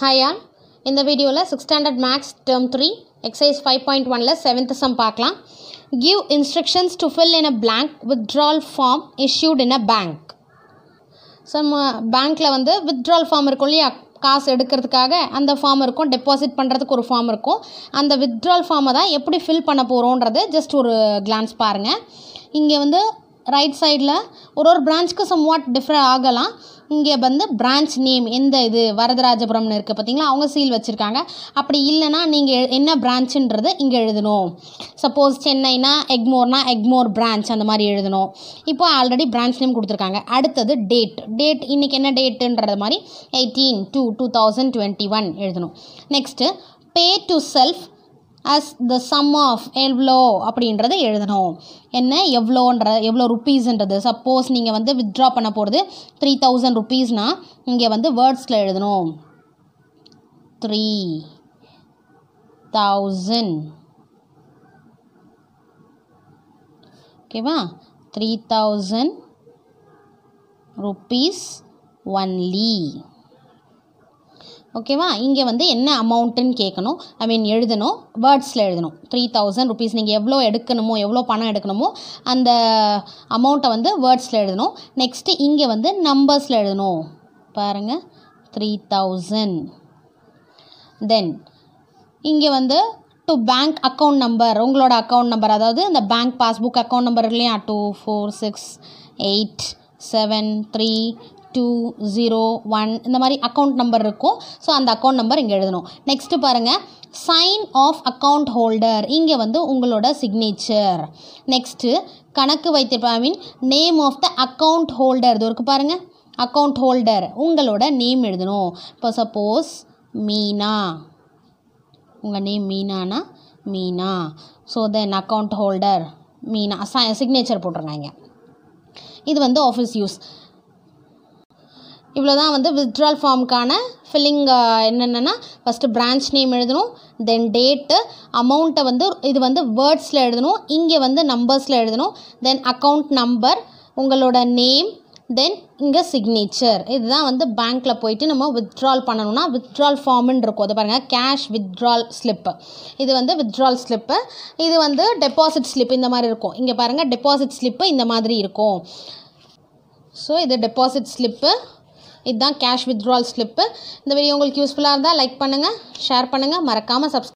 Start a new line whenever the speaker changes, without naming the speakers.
hi all இந்த வீடியோவில் six standard maths term three exercise five point ஒனில் seventh sum பார்க்கலாம் give instructions to fill in a blank withdrawal form issued in a bank so நம்ம பேங்க்கில் வந்து withdrawal form இருக்கும் இல்லையா காசு எடுக்கிறதுக்காக அந்த ஃபார்ம் இருக்கும் டெபாசிட் பண்ணுறதுக்கு ஒரு ஃபார்ம் இருக்கும் அந்த வித்ட்ரால் ஃபார்மை தான் எப்படி ஃபில் பண்ண போகிறோன்றது ஜஸ்ட் ஒரு கிளான்ஸ் பாருங்கள் இங்கே வந்து ரைட் சைடில் ஒரு ஒரு பிரான்ச்சுக்கு சம் வாட் டிஃப்ரெண்ட் ஆகலாம் இங்கே வந்து பிரான்ச் நேம் எந்த இது வரதராஜபுரம்னு இருக்குது பார்த்தீங்களா அவங்க சீல் வச்சுருக்காங்க அப்படி இல்லைன்னா நீங்கள் என்ன பிரான்ச்சுன்றது இங்கே எழுதணும் சப்போஸ் சென்னைனா எக்மோர்னா எக்மோர் பிரான்ச் அந்த மாதிரி எழுதணும் இப்போ ஆல்ரெடி பிரான்ச் நேம் கொடுத்துருக்காங்க அடுத்தது டேட் டேட் இன்றைக்கி என்ன டேட்டுன்றது மாதிரி eighteen two two thousand twenty one எழுதணும் next pay to self as the sum of எவ்வளோ அப்படின்றத எழுதணும் என்ன எவ்வளோன்ற எவ்வளோ ருப்பீஸ்ன்றது சப்போஸ் நீங்கள் வந்து வித்ட்ரா பண்ண போகிறது த்ரீ தௌசண்ட் ருப்பீஸ்னால் இங்கே வந்து வேர்ட்ஸில் எழுதணும் த்ரீ தௌசண்ட் ஓகேவா த்ரீ தௌசண்ட் ருப்பீஸ் ஒன்லி ஓகேவா இங்கே வந்து என்ன அமௌண்ட்டுன்னு கேட்கணும் ஐ மீன் எழுதணும் வேர்ட்ஸில் எழுதணும் த்ரீ தௌசண்ட் ருபீஸ் நீங்கள் எவ்வளோ எடுக்கணுமோ எவ்வளோ பணம் எடுக்கணுமோ அந்த அமௌண்ட்டை வந்து வேர்ட்ஸில் எழுதணும் நெக்ஸ்ட்டு இங்கே வந்து நம்பர்ஸில் எழுதணும் பாருங்கள் த்ரீ தௌசண்ட் தென் இங்கே வந்து டு பேங்க் அக்கௌண்ட் நம்பர் உங்களோட அக்கௌண்ட் நம்பர் அதாவது இந்த பேங்க் பாஸ்புக் அக்கௌண்ட் நம்பர் இல்லையா two four six eight seven three two zero one இந்த மாதிரி அக்கௌண்ட் நம்பர் இருக்கும் ஸோ அந்த அக்கௌண்ட் நம்பர் இங்கே எழுதணும் நெக்ஸ்ட்டு பாருங்கள் சைன் ஆஃப் அக்கௌண்ட் ஹோல்டர் இங்கே வந்து உங்களோட சிக்னேச்சர் நெக்ஸ்ட்டு கணக்கு வைத்திருப்ப I mean name of the account holder இது இருக்கு பாருங்கள் அக்கௌண்ட் ஹோல்டர் உங்களோட நேம் எழுதணும் இப்போ சப்போஸ் மீனா உங்கள் நேம் மீனானா Meena so then account holder Meena signature போட்டிருங்க இங்கே இது வந்து ஆஃபீஸ் யூஸ் இவ்வளோ தான் வந்து வித்ட்ரால் ஃபார்முக்கான ஃபில்லிங் என்னென்னா ஃபஸ்ட்டு பிரான்ச் நேம் எழுதணும் தென் டேட்டு அமௌண்ட்டை வந்து இது வந்து வேர்ட்ஸில் எழுதணும் இங்கே வந்து நம்பர்ஸில் எழுதணும் தென் அக்கௌண்ட் நம்பர் உங்களோட நேம் தென் இங்கே சிக்னேச்சர் இதுதான் வந்து பேங்க்கில் போயிட்டு நம்ம வித்ட்ரால் பண்ணணும்னா வித்ட்ரால் ஃபார்ம்னு இருக்கும் அதை பாருங்கள் கேஷ் வித்ட்ரால் ஸ்லிப்பு இது வந்து வித்ட்ரால் ஸ்லிப்பு இது வந்து டெபாசிட் ஸ்லிப் இந்த மாதிரி இருக்கும் இங்கே பாருங்கள் டெபாசிட் ஸ்லிப்பு இந்த மாதிரி இருக்கும் ஸோ இது டெபாசிட் ஸ்லிப்பு இதுதான் கேஷ் வித்ட்ரால் ஸ்லிப்பு இந்த வீடியோ உங்களுக்கு யூஸ்ஃபுல்லாக இருந்தால் லைக் பண்ணுங்கள் ஷேர் பண்ணுங்கள் மறக்காமல் சப்ஸ்